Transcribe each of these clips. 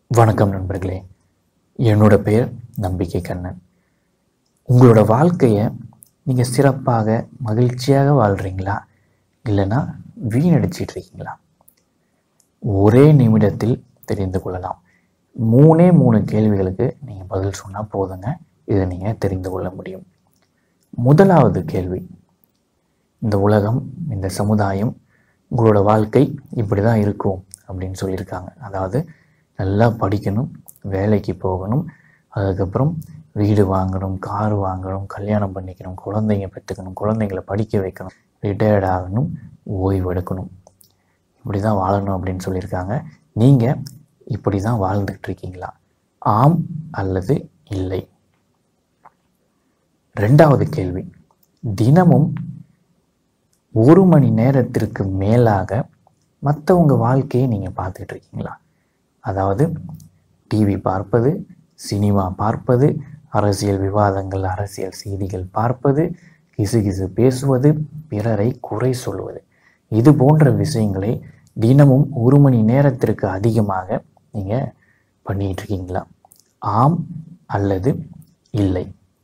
வணக்கம் நண்பர்களே என்னோட பெயர் நம்பிக்கை கண்ணன் உங்களோட வாழ்க்கையை நீங்கள் சிறப்பாக மகிழ்ச்சியாக வாழ்கிறீங்களா இல்லைன்னா வீணடிச்சிட்டு இருக்கீங்களா ஒரே நிமிடத்தில் தெரிந்து கொள்ளலாம் மூணே மூணு கேள்விகளுக்கு நீங்கள் பதில் சொன்னால் போதுங்க இதை நீங்கள் தெரிந்து கொள்ள முடியும் முதலாவது கேள்வி இந்த உலகம் இந்த சமுதாயம் உங்களோட வாழ்க்கை இப்படி தான் இருக்கும் அப்படின்னு சொல்லியிருக்காங்க அதாவது நல்லா படிக்கணும் வேலைக்கு போகணும் அதுக்கப்புறம் வீடு வாங்கணும் கார் வாங்கணும் கல்யாணம் பண்ணிக்கணும் குழந்தைங்க பெற்றுக்கணும் குழந்தைங்கள படிக்க வைக்கணும் ரிட்டையர்ட் ஆகணும் ஓய்வு எடுக்கணும் இப்படி தான் வாழணும் அப்படின்னு சொல்லியிருக்காங்க நீங்கள் இப்படி தான் வாழ்ந்துட்டு இருக்கீங்களா ஆம் அல்லது இல்லை ரெண்டாவது கேள்வி தினமும் ஒரு மணி நேரத்திற்கு மேலாக மற்றவங்க வாழ்க்கையை நீங்கள் பார்த்துட்டு இருக்கீங்களா அதாவது டிவி பார்ப்பது சினிமா பார்ப்பது அரசியல் விவாதங்கள் அரசியல் செய்திகள் பார்ப்பது கிசுகிசு பேசுவது பிறரை குறை சொல்வது இது போன்ற விஷயங்களை தினமும் ஒரு மணி நேரத்திற்கு அதிகமாக நீங்கள் பண்ணிட்டு இருக்கீங்களா ஆம் அல்லது இல்லை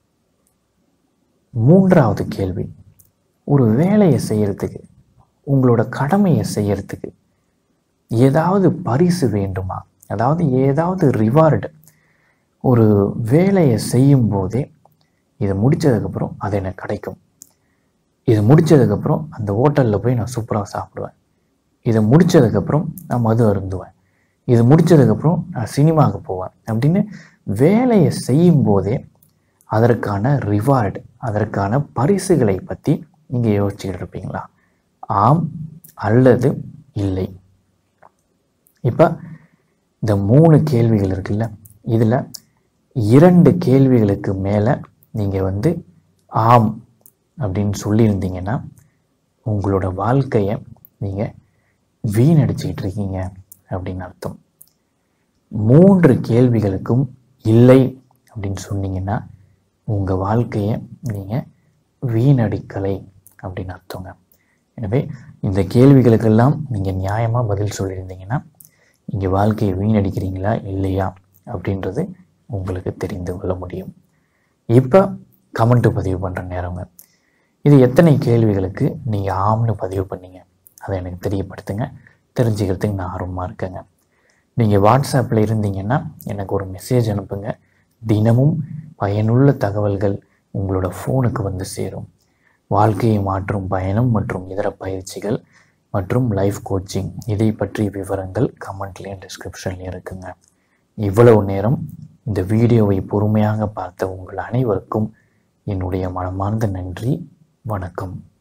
மூன்றாவது கேள்வி ஒரு வேலையை செய்யறதுக்கு உங்களோட கடமையை செய்யறதுக்கு ஏதாவது பரிசு வேண்டுமா அதாவது ஏதாவது ரிவார்டு ஒரு வேலையை செய்யும் போதே இதை முடித்ததுக்கப்புறம் அது எனக்கு கிடைக்கும் இது முடித்ததுக்கப்புறம் அந்த ஹோட்டலில் போய் நான் சூப்பராக சாப்பிடுவேன் இதை முடித்ததுக்கப்புறம் நான் மது அருந்துவேன் இது முடித்ததுக்கப்புறம் நான் சினிமாவுக்கு போவேன் அப்படின்னு வேலையை செய்யும் போதே அதற்கான ரிவார்டு அதற்கான பரிசுகளை பற்றி நீங்கள் யோசிச்சுக்கிட்டு இருப்பீங்களா ஆம் அல்லது இல்லை இப்போ இந்த மூணு கேள்விகள் இருக்குல்ல இதில் இரண்டு கேள்விகளுக்கு மேலே நீங்கள் வந்து ஆம் அப்படின்னு சொல்லியிருந்தீங்கன்னா உங்களோட வாழ்க்கையை நீங்கள் வீணடிச்சுக்கிட்டு இருக்கீங்க அப்படின்னு அர்த்தம் மூன்று கேள்விகளுக்கும் இல்லை அப்படின்னு சொன்னீங்கன்னா உங்கள் வாழ்க்கையை நீங்கள் வீணடிக்கலை அப்படின்னு அர்த்தங்க எனவே இந்த கேள்விகளுக்கெல்லாம் நீங்கள் நியாயமாக பதில் சொல்லியிருந்தீங்கன்னா இங்கே வாழ்க்கையை வீணடிக்கிறீங்களா இல்லையா அப்படின்றது உங்களுக்கு தெரிந்து கொள்ள முடியும் இப்போ கமெண்ட் பதிவு பண்ணுற நேரங்க இது எத்தனை கேள்விகளுக்கு நீங்கள் ஆம்னு பதிவு பண்ணீங்க அதை எனக்கு தெரியப்படுத்துங்க தெரிஞ்சுக்கிறதுக்கு நான் ஆர்வமாக இருக்கேங்க நீங்கள் வாட்ஸ்அப்பில் இருந்தீங்கன்னா எனக்கு ஒரு மெசேஜ் அனுப்புங்க தினமும் பயனுள்ள தகவல்கள் உங்களோட ஃபோனுக்கு வந்து சேரும் வாழ்க்கையை மாற்றும் பயணம் மற்றும் இதர பயிற்சிகள் மற்றும் லைஃப் கோச்சிங் இதை பற்றிய விவரங்கள் கமெண்ட்லேயும் டிஸ்கிரிப்ஷன்லேயும் இருக்குங்க இவ்வளவு நேரம் இந்த வீடியோவை பொறுமையாக பார்த்த உங்கள் அனைவருக்கும் என்னுடைய மனமார்ந்த நன்றி வணக்கம்